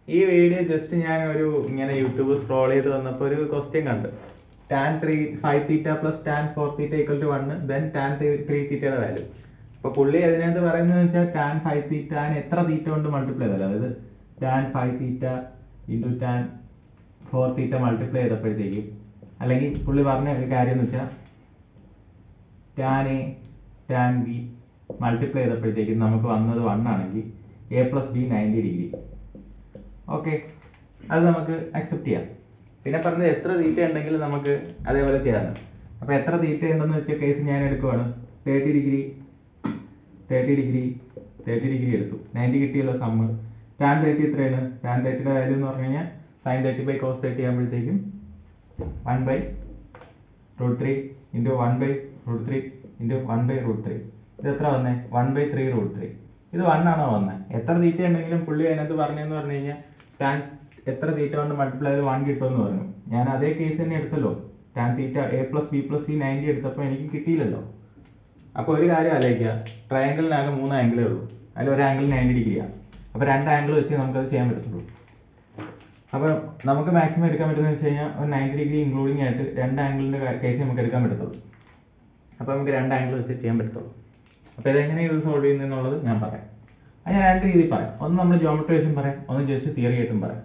ഈ video just ഞാൻ ഒരു ഇങ്ങനെ യൂട്യൂബ് സ്ക്രോൾ ചെയ്ത് വന്നപ്പോൾ ഒരു ക്വസ്റ്റ്യൻ കണ്ടു tan three five theta plus tan four theta equal to one then tan three തീറ്റയുടെ വാല്യൂ അപ്പൊ പുള്ളി അതിനകത്ത് പറയുന്നത് വെച്ചാൽ ടാൻ ഫൈവ് തീറ്റ എത്ര തീറ്റ കൊണ്ട് മൾട്ടിപ്ലൈ ചെയ്തല്ലോ അതായത് tan five theta into tan four theta multiply ചെയ്തപ്പോഴത്തേക്കും അല്ലെങ്കിൽ പുള്ളി പറഞ്ഞ ഒരു കാര്യം എന്ന് വെച്ചാൽ tan A tan B multiply ചെയ്തപ്പോഴത്തേക്കും നമുക്ക് വന്നത് വൺ ആണെങ്കിൽ A plus B ninety degree okay അത് നമുക്ക് അക്സെപ്റ്റ് ചെയ്യാം പിന്നെ പറഞ്ഞത് എത്ര തീറ്റ ഉണ്ടെങ്കിലും നമുക്ക് അതേപോലെ ചെയ്യാം അപ്പോൾ എത്ര തീറ്റ ഉണ്ടെന്ന് വെച്ച കേസ് ഞാൻ എടുക്കുവാണ് thirty degree thirty degree thirty degree എടുത്തു നയൻറ്റി കിട്ടിയല്ലോ സമ്മ് ടാൻ തേർട്ടി എത്രയാണ് ടാൻ തേർട്ടിയുടെ വാല്യൂ എന്ന് പറഞ്ഞു കഴിഞ്ഞാൽ sine thirty by cos thirty ആകുമ്പോഴത്തേക്കും one by root three into one by root three into one by root three ഇത് എത്ര വന്നേ one by three root three ഇത് വൺ ആണോ വന്നത് എത്ര തീറ്റ ഉണ്ടെങ്കിലും പുള്ളി അതിനകത്ത് പറഞ്ഞതെന്ന് പറഞ്ഞു കഴിഞ്ഞാൽ ടാൻ എത്ര തീറ്റ കൊണ്ട് മൾട്ടിപ്ലൈ ചെയ്ത് വൺ കിട്ടുമെന്ന് പറഞ്ഞു ഞാൻ അതേ കേസ് തന്നെ എടുത്തല്ലോ tan theta A plus B plus C ninety എടുത്തപ്പോൾ എനിക്ക് കിട്ടിയില്ലല്ലോ അപ്പോൾ ഒരു കാര്യം ആലോചിക്കുക ട്രയാങ്കിളിനാകെ മൂന്ന് ആംഗിളേ ഉള്ളൂ അതിൽ ഒരു ആംഗിൾ നയൻറ്റി ഡിഗ്രിയാണ് അപ്പോൾ രണ്ട് ആംഗിൾ വെച്ച് നമുക്കത് ചെയ്യാൻ പറ്റത്തുള്ളൂ അപ്പോൾ നമുക്ക് മാക്സിമം എടുക്കാൻ പറ്റുന്നത് വെച്ച് കഴിഞ്ഞാൽ ഒരു നയൻറ്റി ഡിഗ്രി ഇൻക്ലൂഡിങ് ആയിട്ട് രണ്ട് ആംഗിളിൻ്റെ കേസ് നമുക്ക് എടുക്കാൻ പറ്റത്തുള്ളൂ അപ്പോൾ നമുക്ക് രണ്ട് ആംഗിൾ വെച്ച് ചെയ്യാൻ പറ്റത്തുള്ളൂ അപ്പോൾ ഇതെങ്ങനെ ഇത് സോൾവ് ചെയ്യുന്നതെന്നുള്ളത് ഞാൻ പറയാം അത് ഞാൻ രണ്ട് രീതിയിൽ പറയാം ഒന്ന് നമ്മൾ ജോമെട്രി വെച്ചും പറയാം ഒന്ന് ജസ്റ്റ് തിയറി ആയിട്ടും പറയാം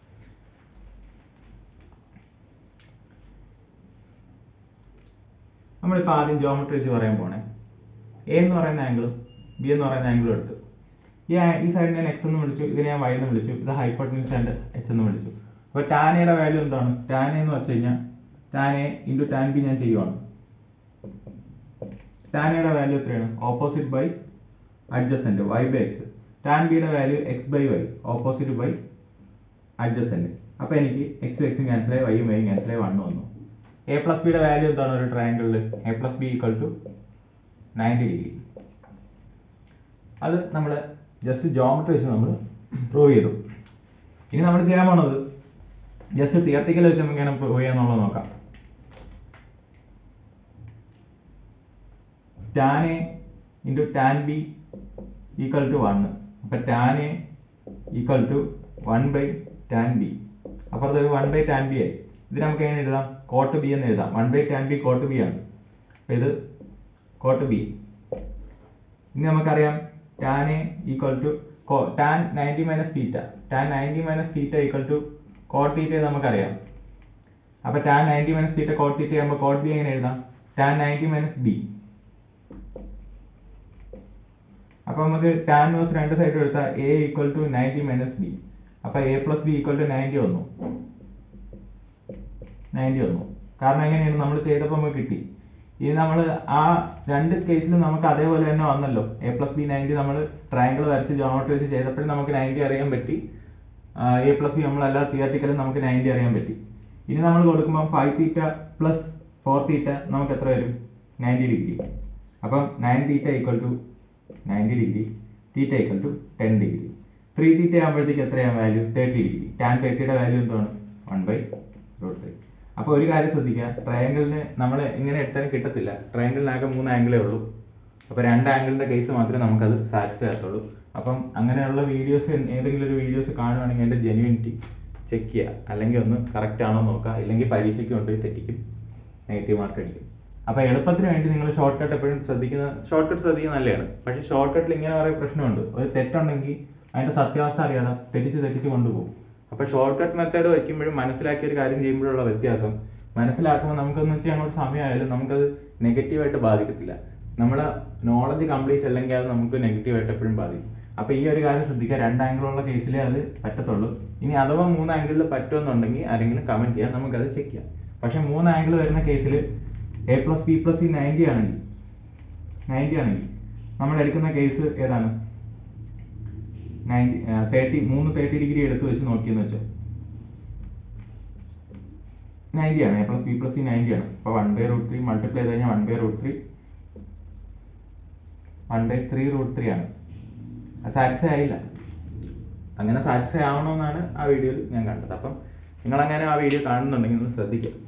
നമ്മളിപ്പോൾ ആദ്യം ജോമെട്രി വെച്ച് പറയാൻ പോണേ എ എന്ന് പറയുന്ന ആംഗിളും ബി എന്ന് പറയുന്ന ആംഗിളും എടുത്തു ഈ ആ- ഈ സൈഡിനെ ഞാൻ എക്സ് എന്ന് വിളിച്ചു ഇതിനെ ഞാൻ വൈ എന്ന് വിളിച്ചു ഇത് ഹൈപ്പോട്ടൻസ് ആൻഡ് എച്ച് എന്ന് വിളിച്ചു അപ്പോൾ ടാനയുടെ വാല്യൂ എന്താണ് ടാൻ എന്ന് വെച്ച് കഴിഞ്ഞാൽ tan A into tan B ഞാൻ ചെയ്യുവാണ് ടാനയുടെ വാല്യൂ എത്രയാണ് opposite by adjacent Y by X tan ബിയുടെ value X by Y opposite by adjacent അപ്പോൾ എനിക്ക് എക്സും എക്സും ക്യാൻസൽ ആയി വൈയും വൈയും ക്യാൻസൽ ആയി വണ്ണ് വന്നു എ പ്ലസ് ബിയുടെ വാല്യൂ എന്താണ് ഒരു ട്രയാങ്കിളിൽ A plus B equal to ninety degree അത് നമ്മൾ ജസ്റ്റ് ജോമെട്രി വെച്ച് നമ്മൾ പ്രൂവ് ചെയ്തു ഇനി നമ്മൾ ചെയ്യാൻ പോണത് ജസ്റ്റ് തിയറട്ടിക്കൽ വെച്ച് നമുക്ക് എങ്ങനെ പ്രൂവ് ചെയ്യാന്നുള്ളത് നോക്കാം tan A into tan B equal to one അപ്പം tan A equal to one by tan B അപ്പുറത്ത് വൺ ബൈ ടാൻ ബി ആയി ഇത് നമുക്ക് എങ്ങനെ എഴുതാം കോട്ട് ബി എന്ന് എഴുതാം one by tan B cot B ആണ് അപ്പം ഇത് കോട്ട് ബി ഇനി നമുക്കറിയാം tan A equal to tan ninety minus theta tan ninety minus theta equal to cot theta നമുക്കറിയാം അപ്പൊ ടാൻ നയൻറ്റി മൈനസ് തീറ്റ കോട്ട് തീറ്റ ആകുമ്പോൾ കോട്ട് ബി എങ്ങനെ എഴുതാം ടാൻ നയൻറ്റി മൈനസ് ബി അപ്പൊ നമുക്ക് ടാൻ വേഴ്സ് രണ്ട് സൈഡ് എടുത്താൽ A equal to ninety minus B അപ്പൊ A plus B equal to ninety വന്നു നയൻറ്റി വന്നു കാരണം എങ്ങനെയാണ് നമ്മൾ ചെയ്തപ്പോൾ നമുക്ക് കിട്ടി ഇനി നമ്മൾ ആ രണ്ട് കേസിലും നമുക്ക് അതേപോലെ തന്നെ വന്നല്ലോ എ പ്ലസ് ബി നയൻറ്റി നമ്മൾ ട്രയാങ്കിൾ വരച്ച് ജോമെട്രി വെച്ച് ചെയ്തപ്പോഴും നമുക്ക് നയൻറ്റി അറിയാൻ പറ്റി എ പ്ലസ് ബി നമ്മളല്ല തിയറട്ടിക്കലും നമുക്ക് നയൻറ്റി അറിയാൻ പറ്റി ഇനി നമ്മൾ കൊടുക്കുമ്പോൾ five theta plus four theta നമുക്ക് എത്ര വരും നയൻറ്റി ഡിഗ്രി അപ്പം nine theta equal to ninety degree theta equal to ten degree three theta ആകുമ്പോഴത്തേക്ക് എത്രയാണ് വാല്യൂ തേർട്ടി ഡിഗ്രി ടാൻ തേർട്ടിയുടെ വാല്യൂ എന്താണ് വൺ ബൈ റൂട്ട് ത്രീ അപ്പോൾ ഒരു കാര്യം ശ്രദ്ധിക്കുക ട്രയാങ്കിളിന് നമ്മൾ ഇങ്ങനെ എടുത്താലും കിട്ടത്തില്ല ട്രയാങ്കിളിനാകെ മൂന്ന് ആംഗിളേ ഉള്ളൂ അപ്പോൾ രണ്ട് ആംഗിളിന്റെ കേസ് മാത്രമേ നമുക്കത് സാറ്റിസ്ഫൈ ആകത്തുള്ളൂ അപ്പം അങ്ങനെയുള്ള വീഡിയോസ് ഏതെങ്കിലും ഒരു വീഡിയോസ് കാണുവാണെങ്കിൽ എൻ്റെ ജെന്യൂനിറ്റി ചെക്ക് ചെയ്യുക അല്ലെങ്കിൽ ഒന്ന് കറക്റ്റ് ആണോ നോക്കുക ഇല്ലെങ്കിൽ പരീക്ഷയ്ക്ക് കൊണ്ടുപോയി തെറ്റിക്കും നെഗറ്റീവ് മാർക്ക് അടിക്കും അപ്പോൾ എളുപ്പത്തിന് വേണ്ടി നിങ്ങൾ ഷോർട്ട് കട്ട് എപ്പോഴും ശ്രദ്ധിക്കുന്ന ഷോർട്ട് കട്ട് ശ്രദ്ധിക്കുന്നത് നല്ലതാണ് പക്ഷേ ഷോർട്ട് കട്ടിൽ ഇങ്ങനെ കുറേ പ്രശ്നമുണ്ട് ഒരു തെറ്റുണ്ടെങ്കിൽ അതിൻ്റെ സത്യാവസ്ഥ അറിയാതെ തെറ്റിച്ച് തെറ്റിച്ച് കൊണ്ടുപോകും അപ്പോൾ ഷോർട്ട് കട്ട് മെത്തേഡ് വയ്ക്കുമ്പോഴും മനസ്സിലാക്കിയ ഒരു കാര്യം ചെയ്യുമ്പോഴുള്ള വ്യത്യാസം മനസ്സിലാക്കുമ്പോൾ നമുക്കൊന്ന് വെച്ചാൽ അങ്ങോട്ട് സമയമായാലും നമുക്കത് നെഗറ്റീവായിട്ട് ബാധിക്കത്തില്ല നമ്മുടെ നോളജ് കംപ്ലീറ്റ് അല്ലെങ്കിൽ അത് നമുക്ക് നെഗറ്റീവായിട്ട് എപ്പോഴും ബാധിക്കും അപ്പോൾ ഈ ഒരു കാര്യം ശ്രദ്ധിക്കുക രണ്ട് ആംഗിളുള്ള കേസിലേ അത് പറ്റത്തുള്ളൂ ഇനി അഥവാ മൂന്ന് ആംഗിളിൽ പറ്റുമെന്നുണ്ടെങ്കിൽ ആരെങ്കിലും കമൻറ്റ് ചെയ്യാം നമുക്കത് ചെക്ക് ചെയ്യാം പക്ഷേ മൂന്ന് ആംഗിൾ വരുന്ന കേസിൽ A plus B plus C ninety ആണെങ്കിൽ നയൻറ്റി ആണെങ്കിൽ നമ്മൾ എടുക്കുന്ന കേസ് ഏതാണ് നയൻറ്റി തേർട്ടി മൂന്ന് തേർട്ടി ഡിഗ്രി എടുത്ത് വെച്ച് നോക്കിയെന്ന് വെച്ചോ നയൻറ്റി ആണ് A plus B plus C ninety ആണ് അപ്പോൾ one by root three multiply ചെയ്ത് കഴിഞ്ഞാൽ one by root three one by three root three ആണ് സാറ്റിസ്ഫൈ ആയില്ല അങ്ങനെ സാറ്റിസ്ഫൈ ആവണമെന്നാണ് ആ വീഡിയോയിൽ ഞാൻ കണ്ടത് അപ്പം നിങ്ങൾ അങ്ങനെ ആ വീഡിയോ കാണുന്നുണ്ടെങ്കിൽ ഒന്ന് ശ്രദ്ധിക്കുക